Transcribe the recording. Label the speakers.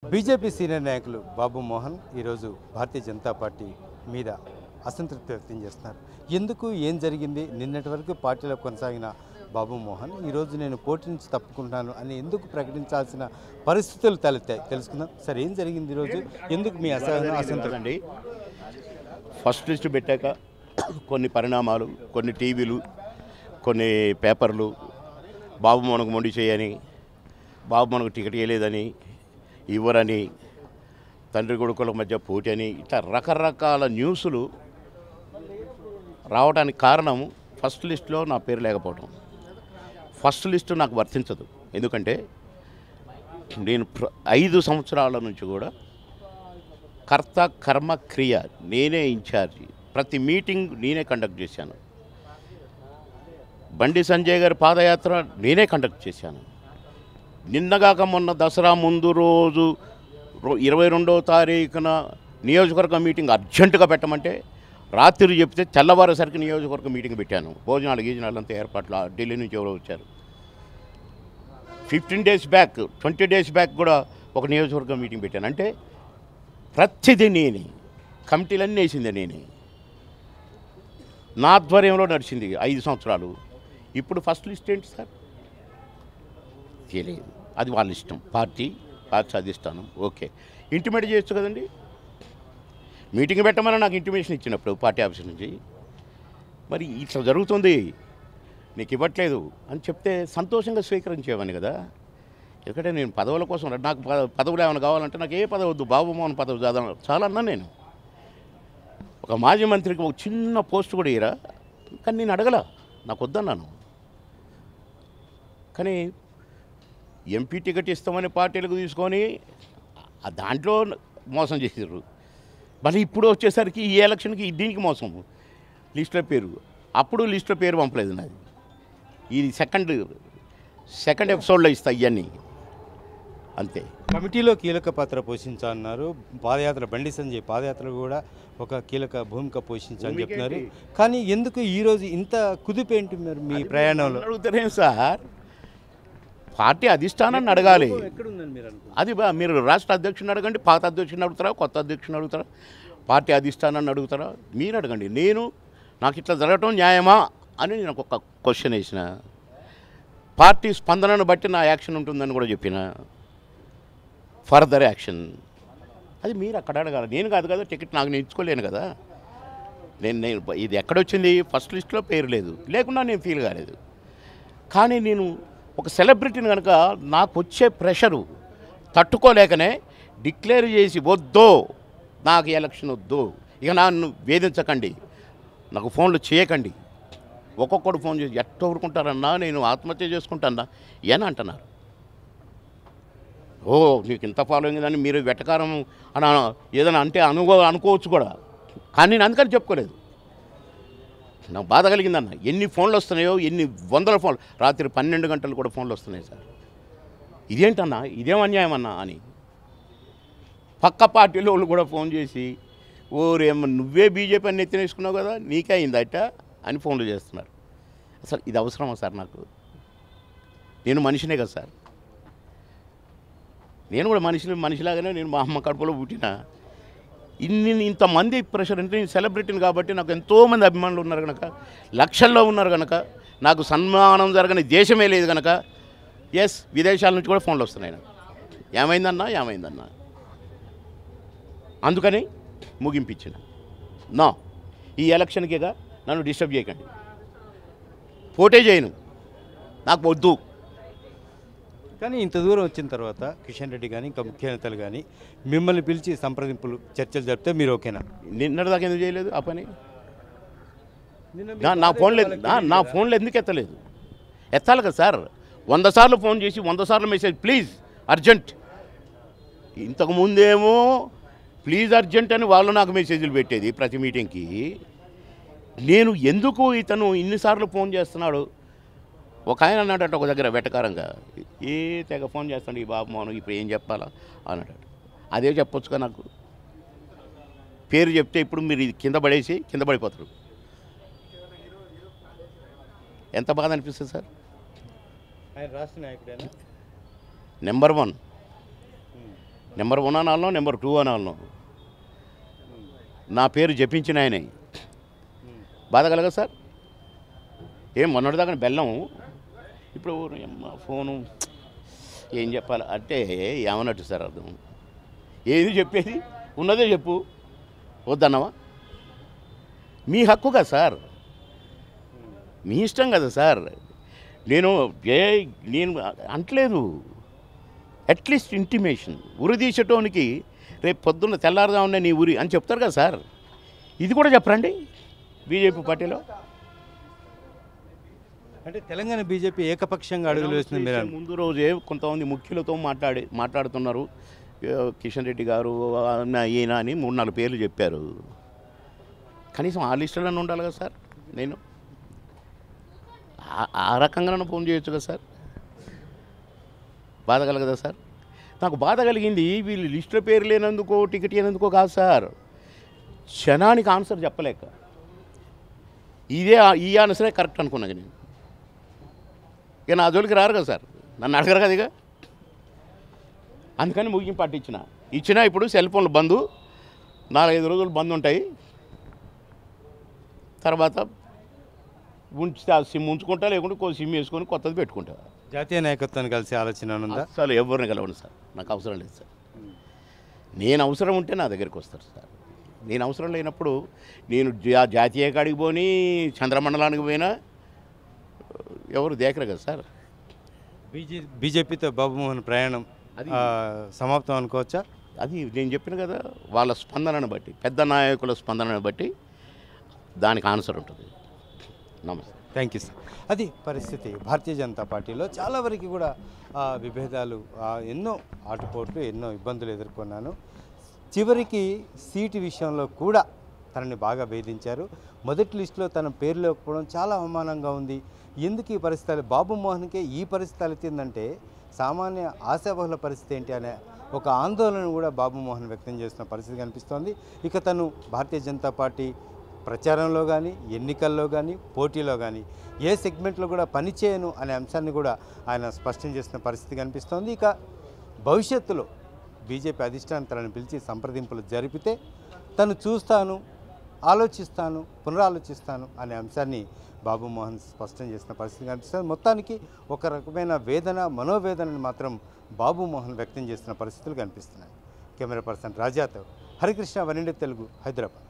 Speaker 1: BJP senior నాయకులు బాబు మోహన్ ఈరోజు భారతీయ Janata party మీద అసంతృప్తి వ్యక్తం చేస్తున్నారు ఎందుకు ఏం జరిగింది నిన్నటి వరకు పార్టీలో కొనసాగిన బాబు మోహన్ ఈరోజు నేను పోటీ నుంచి తప్పుకుంటున్నాను అని ఎందుకు ప్రకటించాల్సిన పరిస్థితులు తలెత్తాయి తెలుసుకుందాం సార్ ఏం జరిగింది ఈరోజు ఎందుకు మీ అసహనం అసంతృప్తి
Speaker 2: అండి ఫస్ట్ లిస్ట్ పెట్టాక కొన్ని పరిణామాలు కొన్ని టీవీలు కొన్ని పేపర్లు బాబు మనకు మొండి చేయని బాబు మనకు టికెట్ ఇవ్వలేదని ఇవ్వరని తండ్రి కొడుకుల మధ్య పోటీ అని ఇట్లా రకరకాల న్యూస్లు రావడానికి కారణం ఫస్ట్ లిస్ట్లో నా పేరు లేకపోవడం ఫస్ట్ లిస్టు నాకు వర్తించదు ఎందుకంటే నేను ప్ర- ఐదు సంవత్సరాల నుంచి కూడా కర్త కర్మ క్రియ నేనే ఇన్ఛార్జి ప్రతి మీటింగ్ నేనే కండక్ట్ చేశాను బండి సంజయ్ గారి పాదయాత్ర నేనే కండక్ట్ చేశాను నిన్నగాక మొన్న దసరా ముందు రోజు రో- ఇరవై రెండవ తారీఖున నియోజకవర్గ మీటింగ్ అర్జెంటుగా పెట్టమంటే రాత్రి చెప్తే తెల్లవారేసరికి నియోజకవర్గ మీటింగ్ పెట్టాను భోజనాలు గీజనాలు అంతా ఏర్పాట్లు ఆ ఢిల్లీ నుంచి ఎవరో వచ్చారు fifteen days back twenty days back కూడా ఒక నియోజకవర్గ మీటింగ్ పెట్టాను అంటే ప్రతిదీ నేనే కమిటీలన్నీ వేసింది నేనే నా ఆధ్వర్యంలో నడిచింది ఐదు సంవత్సరాలు ఇప్పుడు ఫస్ట్ లిస్ట్ ఏంటి సార్ తెలియదు అది వాళ్ళ ఇష్టం పార్టీ పార్టీ అధిష్టానం ఓకే ఇంటిమేట్ చేయొచ్చు కదండి మీటింగ్ పెట్టమని నాకు ఇంటిమేషన్ ఇచ్చినప్పుడు పార్టీ ఆఫీస్ నుంచి మరి ఇట్లా జరుగుతుంది నీకు ఇవ్వట్లేదు అని చెప్తే సంతోషంగా స్వీకరించేవాడిని కదా ఎందుకంటే నేను పదవుల కోసం నాకు పద- పదవులు ఏమైనా కావాలంటే నాకు ఏ పదవి వద్దు బాబు మోహన్ పదవి చాలా చాలా అన్నా నేను ఒక మాజీ మంత్రికి ఒక చిన్న పోస్ట్ కూడా ఇరా కానీ నేను అడగల నాకు వద్దన్నాను కానీ ఎంపీ టికెట్ ఇస్తామని పార్టీలకు తీసుకొని ఆ దాంట్లో మోసం చేసారు మళ్ళీ ఇప్పుడు వచ్చేసరికి ఈ ఎలక్షన్కి దీనికి మోసం లిస్టులో పేరు అప్పుడు లిస్టులో పేరు పంపలేదు నాది ఇది సెకండ్ సెకండ్ ఎపిసోడ్లో ఇస్తా ఇవన్నీ అంతే
Speaker 1: కమిటీలో కీలక పాత్ర పోషించాలన్నారు పాదయాత్ర బండి సంజయ్ పాదయాత్ర కూడా ఒక కీలక భూమిక పోషించాలని చెప్తున్నారు కానీ ఎందుకు ఈరోజు ఇంత కుదిపేంటి మరి మీ ప్రయాణంలో
Speaker 2: అడుగుతారేం సార్ పార్టీ అధిష్టానాన్ని అడగాలి
Speaker 1: ఎక్కడుందని మీరు అనుకుంటున్నారు
Speaker 2: అది బా- మీరు రాష్ట్ర అధ్యక్షుని అడగండి పాత అధ్యక్షుని అడుగుతారా కొత్త అధ్యక్షుని అడుగుతారా పార్టీ అధిష్టానాన్ని అడుగుతారా మీరు అడగండి నేను నాకు ఇట్లా జరగటం న్యాయమా అని నేను ఒక క్వశ్చన్ వేసిన పార్టీ స్పందనను బట్టి నా యాక్షన్ ఉంటుందని కూడా చెప్పిన ఫర్దర్ యాక్షన్ అది మీరు అక్కడ అడగాలి నేను కాదు కదా టికెట్ నాకు నేను ఇచ్చుకోలేను కదా నేను నేను ఇది ఎక్కడొచ్చింది ఫస్ట్ లిస్ట్లో పేరు లేదు లేకుండా నేను ఫీల్ కాలేదు కానీ నేను ఒక సెలబ్రిటీని కనుక నాకు వచ్చే ప్రెషరు తట్టుకోలేకనే డిక్లేర్ చేసి వద్దో నాకు ఎలక్షన్ వద్దు ఇక నన్ను వేధించకండి నాకు ఫోన్లు చేయకండి ఒక్కొక్కడు ఫోన్ చేసి ఎట్ట ఊరుకుంటారన్నా నేను ఆత్మహత్య చేసుకుంటానా అని అంటున్నారు ఓ నీకు ఇంత ఫాలోయింగ్ అని మీరు వెటకారం అని ఏదైనా అంటే అనుకో అనుకోవచ్చు కూడా కానీ నేను అందుకని చెప్పుకోలేదు నాకు బాధ కలిగిందన్న ఎన్ని ఫోన్లు వస్తున్నాయో ఎన్ని వందల ఫోన్లు రాత్రి పన్నెండు గంటలు కూడా ఫోన్లు వస్తున్నాయి సార్ ఇదేంటన్నా ఇదేం అన్యాయం అన్నా అని పక్క పార్టీలో వాళ్ళు కూడా ఫోన్ చేసి ఓరేమ్మ నువ్వే బీజేపీ అని ఎత్తినేసుకున్నావు కదా నీకే అయిందట అని ఫోన్లు చేస్తున్నారు అసలు ఇది అవసరమా సార్ నాకు నేను మనిషినే కదా సార్ నేను కూడా మనిషిని మనిషిలాగానే నేను మా అమ్మ కడుపులో పుట్టిన ఇన్ని ఇంతమంది ప్రెషర్ అంటే నేను సెలబ్రిటీని కాబట్టి నాకు ఎంతోమంది అభిమానులు ఉన్నారు కనుక లక్షల్లో ఉన్నారు కనుక నాకు సన్మానం జరగని దేశమే లేదు కనుక ఎస్ విదేశాల నుంచి కూడా ఫోన్లు వస్తున్నాయి నాకు ఏమైందన్నా ఏమైందన్నా అందుకని ముగింపించిన నా ఈ ఎలక్షన్కిగా నన్ను డిస్టర్బ్ చేయకండి పోటే చేయను నాకు వద్దు
Speaker 1: కానీ ఇంత దూరం వచ్చిన తర్వాత కిషన్ రెడ్డి కానీ ఇంకా ముఖ్య నేతలు కానీ మిమ్మల్ని పిలిచి సంప్రదింపులు చర్చలు జరిపితే మీరు ఓకేనా
Speaker 2: నిన్నటిదాకా ఎందుకు చేయలేదు ఆ పని నా నా ఫోన్లో నా- నా ఫోన్లో ఎందుకు ఎత్తలేదు ఎత్తాలి కదా సార్ వంద సార్లు ఫోన్ చేసి వంద సార్లు మెసేజ్ ప్లీజ్ అర్జెంట్ ఇంతకు ముందేమో ప్లీజ్ అర్జెంట్ అని వాళ్ళు నాకు మెసేజ్లు పెట్టేది ప్రతి మీటింగ్కి నేను ఎందుకు ఇతను ఇన్నిసార్లు ఫోన్ చేస్తున్నాడు ఒక ఆయన అన్నాడట ఒక దగ్గర వెటకారంగా ఏ తెగ ఫోన్ చేస్తాడు ఈ బాబు మౌనం ఇప్పుడు ఏం చెప్పాలా అన్నాడు అదే చెప్పొచ్చుగా నాకు పేరు చెప్తే ఇప్పుడు మీరు ఇది కింద పడేసి కింద పడిపోతారు ఎంత బాధ అనిపిస్తుంది సార్
Speaker 1: ఆయన రాష్ట్ర నాయకుడేనా
Speaker 2: నెంబర్ వన్ నెంబర్ వన్ అనాలనో నెంబర్ టూ అనాలనో నా పేరు జపించిన ఆయనే బాధ కలగా సార్ ఏం మొన్నటిదాకా బెల్లం ఇప్పుడు అమ్మ ఫోను ఏం చెప్పాలి అంటే ఏమన్నట్టు సార్ అర్థం ఏది చెప్పేది ఉన్నదే చెప్పు వద్దన్నావా మీ హక్కు కదా సార్ మీ ఇష్టం కదా సార్ నేను ఏ నేను అంటలేదు అట్లీస్ట్ ఇంటిమేషన్ ఉరి తీసేటోనికి రేపు పొద్దున్న తెల్లారుదామనే నీ ఉరి అని చెప్తారు కదా సార్ ఇది కూడా చెప్పరండి బీజేపీ పార్టీలో
Speaker 1: అంటే తెలంగాణ బీజేపీ ఏకపక్షంగా అడుగులు వేసింది మీరు అను-
Speaker 2: ముందు రోజే కొంతమంది ముఖ్యులతో మాట్లాడి మాట్లాడుతున్నారు ఏ, కిషన్ రెడ్డి గారు ఆ, ఈయన అని మూడు నాలుగు పేర్లు చెప్పారు కనీసం ఆ లిస్టులోనే ఉండాలి కదా సార్ నేను ఆ- ఆ రకంగా ఫోన్ చేయొచ్చు కదా సార్ బాధ కలగదా సార్ నాకు బాధ కలిగింది వీళ్ళు లిస్టులో పేరు లేనందుకో టికెట్ లేనందుకో కాదు సార్ క్షణానికి ఆన్సర్ చెప్పలేక ఇదే ఆ- ఈ ఆన్సరే కరెక్ట్ అనుకున్నాను నేను ఇక నా జోలికి రారు కదా సార్ నన్ను అడగరు కదా ఇక అందుకని ముగింపు పట్టు ఇచ్చిన ఇచ్చినా ఇప్పుడు సెల్ ఫోన్లు బంద్ నాలుగైదు రోజులు బంద్ ఉంటాయి తర్వాత ఉంచితే ఆ సిమ్ ఉంచుకుంటా లేకుంటే కొ సిమ్ వేసుకొని కొత్తది పెట్టుకుంటా
Speaker 1: జాతీయ నాయకత్వాన్ని కలిసి ఆలోచన ఉందా
Speaker 2: అసలు ఎవరిని కలవండి సార్ నాకు అవసరం లేదు సార్ నేను అవసరం ఉంటే నా దగ్గరికి వస్తారు సార్ నేను అవసరం లేనప్పుడు నేను జా- జాతీయ కాడికి పోని చంద్రమండలానికి పోయినా ఎవరు దేకరు కదా సార్
Speaker 1: బీజే బీజేపీతో బాబుమోహన్ ప్రయాణం
Speaker 2: అది-
Speaker 1: ఆ, సమాప్తం అనుకోవచ్చా
Speaker 2: అది నేను చెప్పిన కదా వాళ్ళ స్పందనను బట్టి పెద్ద నాయకుల స్పందనను బట్టి దానికి ఆన్సర్ ఉంటుంది నమస్తే
Speaker 1: థ్యాంక్ యూ సార్ అది పరిస్థితి భారతీయ జనతా పార్టీలో చాలా వరకు కూడా ఆ, విభేదాలు ఆ, ఎన్నో ఆటుపోట్లు ఎన్నో ఇబ్బందులు ఎదుర్కొన్నాను చివరికి సీటు విషయంలో కూడా తనని బాగా వేధించారు మొదటి లిస్టులో తన పేరు లేకపోవడం చాలా అవమానంగా ఉంది ఎందుకు ఈ పరిస్థితి బాబు మోహన్కే ఈ పరిస్థితి తలెత్తిందంటే సామాన్య ఆశాబహుల పరిస్థితి ఏంటి అనే ఒక ఆందోళన కూడా బాబు మోహన్ వ్యక్తం చేస్తున్న పరిస్థితి కనిపిస్తోంది ఇక తను భారతీయ జనతా పార్టీ ప్రచారంలో కానీ ఎన్నికల్లో కానీ పోటీలో కానీ ఏ సెగ్మెంట్లో కూడా పనిచేయను అనే అంశాన్ని కూడా ఆయన స్పష్టం చేసిన పరిస్థితి కనిపిస్తోంది ఇక భవిష్యత్తులో బీజేపీ అధిష్టానం తనను పిలిచి సంప్రదింపులు జరిపితే తను చూస్తాను ఆలోచిస్తాను పునరాలోచిస్తాను అనే అంశాన్ని బాబు మోహన్ స్పష్టం చేసిన పరిస్థితి కనిపిస్తుంది మొత్తానికి ఒక రకమైన వేదన మనోవేదనను మాత్రం బాబు మోహన్ వ్యక్తం చేసిన పరిస్థితులు కనిపిస్తున్నాయి కెమెరా పర్సన్ రాజాతో హరికృష్ణ వనిండి తెలుగు హైదరాబాద్